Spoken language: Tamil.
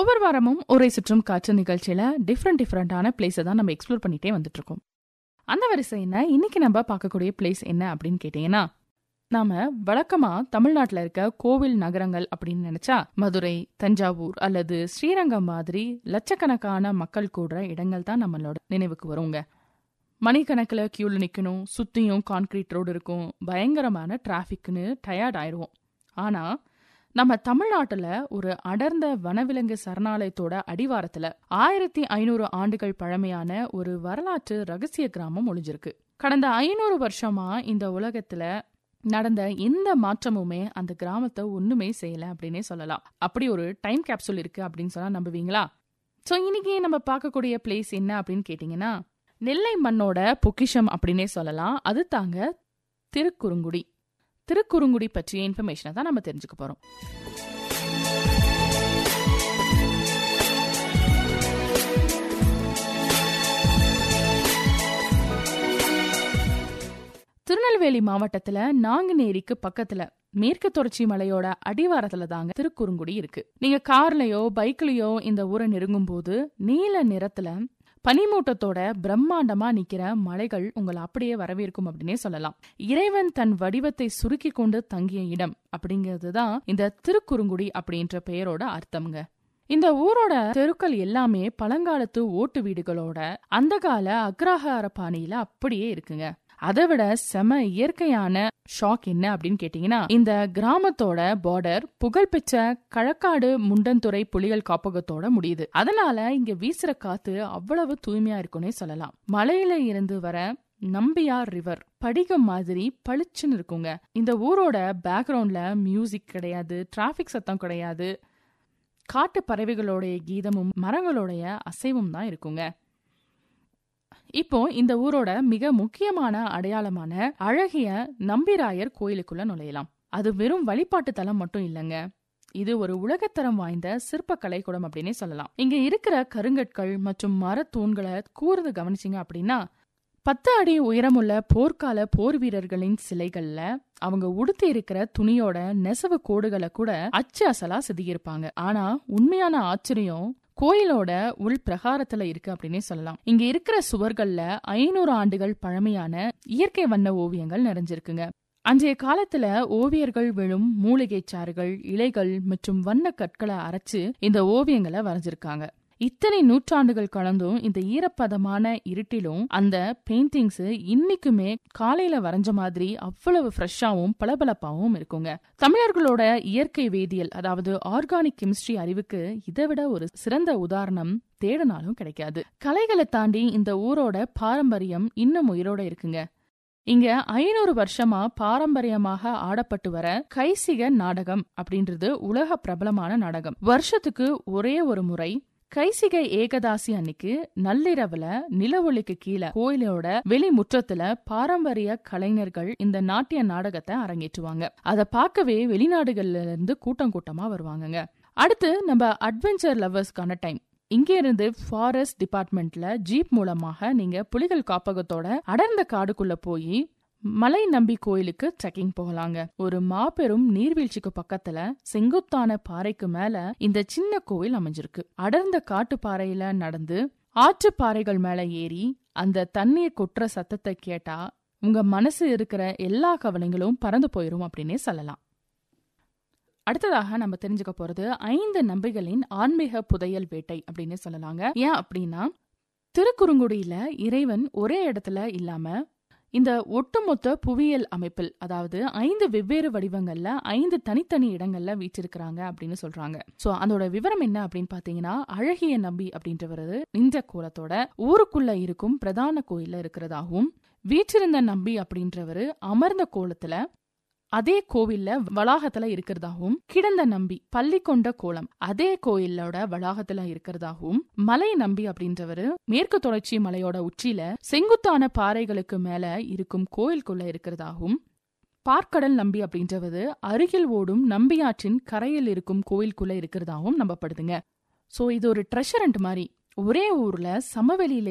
ஒவ்வொரு வாரமும் ஒரே சுற்றும் காற்று நிகழ்ச்சியில டிஃப்ரெண்ட் டிஃப்ரெண்டான பிளேஸை தான் நம்ம எக்ஸ்ப்ளோர் பண்ணிட்டே வந்துட்டு இருக்கோம் அந்த வரிசையில இன்னைக்கு நம்ம பார்க்கக்கூடிய பிளேஸ் என்ன அப்படின்னு கேட்டீங்கன்னா நாம வழக்கமா தமிழ்நாட்டில் இருக்க கோவில் நகரங்கள் அப்படின்னு நினைச்சா மதுரை தஞ்சாவூர் அல்லது ஸ்ரீரங்கம் மாதிரி லட்சக்கணக்கான மக்கள் கூடுற இடங்கள் தான் நம்மளோட நினைவுக்கு வருங்க மணிக்கணக்கில் கியூல நிற்கணும் சுத்தியும் கான்கிரீட் ரோடு இருக்கும் பயங்கரமான டிராஃபிக்னு டயர்ட் ஆயிடுவோம் ஆனா நம்ம தமிழ்நாட்டுல ஒரு அடர்ந்த வனவிலங்கு சரணாலயத்தோட அடிவாரத்துல ஆயிரத்தி ஐநூறு ஆண்டுகள் பழமையான ஒரு வரலாற்று ரகசிய கிராமம் ஒளிஞ்சிருக்கு கடந்த ஐநூறு வருஷமா இந்த உலகத்துல நடந்த எந்த மாற்றமுமே அந்த கிராமத்தை ஒண்ணுமே செய்யல அப்படின்னே சொல்லலாம் அப்படி ஒரு டைம் கேப்சூல் இருக்கு அப்படின்னு சொன்னா நம்புவீங்களா ஸோ இன்னைக்கு நம்ம பார்க்கக்கூடிய பிளேஸ் என்ன அப்படின்னு கேட்டிங்கன்னா நெல்லை மண்ணோட பொக்கிஷம் அப்படின்னே சொல்லலாம் அது தாங்க திருக்குறுங்குடி திருக்குறுங்குடி பற்றிய இன்ஃபர்மேஷனை தான் நம்ம தெரிஞ்சுக்க போறோம் திருநெல்வேலி மாவட்டத்துல நாங்குநேரிக்கு பக்கத்துல மேற்கு தொடர்ச்சி மலையோட அடிவாரத்துல தாங்க திருக்குறுங்குடி இருக்கு நீங்க கார்லயோ பைக்லயோ இந்த ஊரை நெருங்கும் போது நீல நிறத்துல பனிமூட்டத்தோட பிரம்மாண்டமா நிக்கிற மலைகள் உங்களை அப்படியே வரவேற்கும் அப்படின்னே சொல்லலாம் இறைவன் தன் வடிவத்தை சுருக்கி கொண்டு தங்கிய இடம் அப்படிங்கிறது தான் இந்த திருக்குறுங்குடி அப்படின்ற பெயரோட அர்த்தம்ங்க இந்த ஊரோட தெருக்கள் எல்லாமே பழங்காலத்து ஓட்டு வீடுகளோட அந்த கால அக்ரஹார பாணியில அப்படியே இருக்குங்க அதை விட செம இயற்கையான ஷாக் என்ன அப்படின்னு கேட்டீங்கன்னா இந்த கிராமத்தோட பார்டர் புகழ்பெற்ற கழக்காடு முண்டன்துறை புலிகள் காப்பகத்தோட முடியுது அதனால இங்க வீசுற காத்து அவ்வளவு தூய்மையா இருக்குன்னே சொல்லலாம் மலையில இருந்து வர நம்பியார் ரிவர் படிகம் மாதிரி பளிச்சுன்னு இருக்குங்க இந்த ஊரோட பேக்ரவுண்ட்ல மியூசிக் கிடையாது டிராபிக் சத்தம் கிடையாது காட்டு பறவைகளுடைய கீதமும் மரங்களுடைய அசைவும் தான் இருக்குங்க இப்போ இந்த ஊரோட மிக முக்கியமான அடையாளமான அழகிய நம்பிராயர் கோயிலுக்குள்ள நுழையலாம் அது வெறும் வழிபாட்டு தலம் மட்டும் இல்லைங்க இது ஒரு உலகத்தரம் வாய்ந்த சிற்ப கலைக்கூடம் அப்படின்னே சொல்லலாம் இங்க இருக்கிற கருங்கற்கள் மற்றும் மரத்தூண்களை கூர்ந்து கவனிச்சிங்க அப்படின்னா பத்து அடி உயரமுள்ள போர்க்கால போர் வீரர்களின் சிலைகள்ல அவங்க உடுத்தி இருக்கிற துணியோட நெசவு கோடுகளை கூட அச்சு அசலா செதுக்கியிருப்பாங்க ஆனா உண்மையான ஆச்சரியம் கோயிலோட உள் பிரகாரத்துல இருக்கு அப்படின்னே சொல்லலாம் இங்க இருக்கிற சுவர்கள்ல ஐநூறு ஆண்டுகள் பழமையான இயற்கை வண்ண ஓவியங்கள் நிறைஞ்சிருக்குங்க அன்றைய காலத்துல ஓவியர்கள் விழும் மூலிகை சாறுகள் இலைகள் மற்றும் வண்ண கற்களை அரைச்சு இந்த ஓவியங்களை வரைஞ்சிருக்காங்க இத்தனை நூற்றாண்டுகள் கடந்தும் இந்த ஈரப்பதமான இருட்டிலும் அந்த பெயிண்டிங்ஸ் இன்னைக்குமே காலையில வரைஞ்ச மாதிரி அவ்வளவு ஃப்ரெஷ்ஷாவும் பளபளப்பாவும் இருக்குங்க தமிழர்களோட இயற்கை வேதியியல் அதாவது ஆர்கானிக் கெமிஸ்ட்ரி அறிவுக்கு இதை விட ஒரு சிறந்த உதாரணம் தேடினாலும் கிடைக்காது கலைகளை தாண்டி இந்த ஊரோட பாரம்பரியம் இன்னும் உயிரோட இருக்குங்க இங்க ஐநூறு வருஷமா பாரம்பரியமாக ஆடப்பட்டு வர கைசிக நாடகம் அப்படின்றது உலக பிரபலமான நாடகம் வருஷத்துக்கு ஒரே ஒரு முறை கைசிகை ஏகதாசி அன்னைக்கு நள்ளிரவுல நிலவொளிக்கு கீழே கோயிலோட வெளி முற்றத்துல பாரம்பரிய கலைஞர்கள் இந்த நாட்டிய நாடகத்தை அரங்கேற்றுவாங்க அதை பார்க்கவே வெளிநாடுகள்ல இருந்து கூட்டம் கூட்டமா வருவாங்கங்க அடுத்து நம்ம அட்வென்ச்சர் லவர்ஸ்க்கான டைம் இங்க இருந்து ஃபாரஸ்ட் டிபார்ட்மெண்ட்ல ஜீப் மூலமாக நீங்க புலிகள் காப்பகத்தோட அடர்ந்த காடுக்குள்ள போய் மலை நம்பி கோயிலுக்கு ட்ரெக்கிங் போகலாங்க ஒரு மாபெரும் நீர்வீழ்ச்சிக்கு பக்கத்துல செங்குத்தான பாறைக்கு மேல இந்த சின்ன கோவில் அமைஞ்சிருக்கு அடர்ந்த காட்டு பாறையில நடந்து ஆற்று பாறைகள் மேல ஏறி அந்த தண்ணீர் கொட்டுற சத்தத்தை கேட்டா உங்க மனசு இருக்கிற எல்லா கவலைகளும் பறந்து போயிரும் அப்படின்னே சொல்லலாம் அடுத்ததாக நம்ம தெரிஞ்சுக்க போறது ஐந்து நம்பிகளின் ஆன்மீக புதையல் வேட்டை அப்படின்னு சொல்லலாங்க ஏன் அப்படின்னா திருக்குறுங்குடியில இறைவன் ஒரே இடத்துல இல்லாம இந்த ஒட்டுமொத்த புவியியல் அமைப்பில் அதாவது ஐந்து வெவ்வேறு வடிவங்கள்ல ஐந்து தனித்தனி இடங்கள்ல வீற்றிருக்கிறாங்க அப்படின்னு சொல்றாங்க சோ அதோட விவரம் என்ன அப்படின்னு பாத்தீங்கன்னா அழகிய நம்பி அப்படின்றவரது இந்த கோலத்தோட ஊருக்குள்ள இருக்கும் பிரதான கோயில்ல இருக்கிறதாகவும் வீற்றிருந்த நம்பி அப்படின்றவரு அமர்ந்த கோலத்துல அதே கோவில்ல வளாகத்துல இருக்கிறதாகவும் கிடந்த நம்பி பள்ளி கொண்ட கோலம் அதே கோயிலோட வளாகத்துல இருக்கிறதாகவும் மலை நம்பி அப்படின்றவரு மேற்கு தொடர்ச்சி மலையோட உச்சியில செங்குத்தான பாறைகளுக்கு மேல இருக்கும் கோயிலுக்குள்ள இருக்கிறதாகவும் பார்க்கடல் நம்பி அப்படின்றவது அருகில் ஓடும் நம்பியாற்றின் கரையில் இருக்கும் கோயிலுக்குள்ள இருக்கிறதாகவும் நம்பப்படுதுங்க சோ இது ஒரு ட்ரெஷரண்ட் மாதிரி ஒரே ஊர்ல சமவெளியில